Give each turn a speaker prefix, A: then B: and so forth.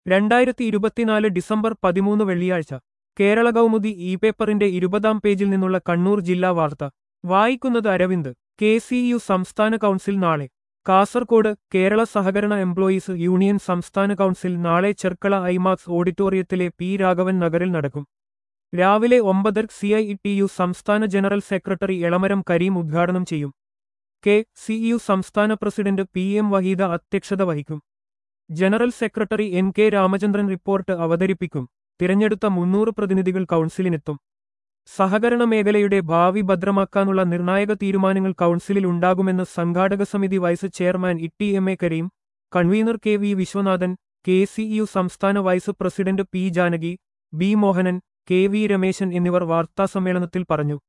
A: രണ്ടായിരത്തി ഇരുപത്തിനാല് ഡിസംബർ പതിമൂന്ന് വെള്ളിയാഴ്ച കേരള കൗമുദി ഇ പേപ്പറിന്റെ ഇരുപതാം പേജിൽ നിന്നുള്ള കണ്ണൂർ ജില്ലാ വാർത്ത വായിക്കുന്നത് അരവിന്ദ് കെ സി യു സംസ്ഥാന കൗൺസിൽ നാളെ കാസർകോട് കേരള സഹകരണ എംപ്ലോയീസ് യൂണിയൻ സംസ്ഥാന കൗൺസിൽ നാളെ ചെർക്കള ഐമാക്സ് ഓഡിറ്റോറിയത്തിലെ പി രാഘവൻ നഗറിൽ നടക്കും രാവിലെ ഒമ്പതർ സി ഐ ടി യു സംസ്ഥാന ജനറൽ സെക്രട്ടറി എളമരം കരീം ഉദ്ഘാടനം ചെയ്യും കെ സി യു സംസ്ഥാന പ്രസിഡന്റ് പി എം വഹീദ അധ്യക്ഷത വഹിക്കും general secretary N K Ramachandran report അവതരിപ്പിക്കും തിരഞ്ഞെടുത്ത മുന്നൂറ് പ്രതിനിധികൾ കൗൺസിലിനെത്തും സഹകരണ മേഖലയുടെ ഭാവി ഭദ്രമാക്കാനുള്ള നിർണായക തീരുമാനങ്ങൾ കൗൺസിലിൽ ഉണ്ടാകുമെന്ന് സംഘാടക സമിതി vice chairman Itty M A Kareem convener K V Viswanathan K C U സംസ്ഥാന vice president P Janaki B Mohanan K V Rameshan എന്നിവർ വാർത്താസമ്മേളനത്തിൽ പറഞ്ഞു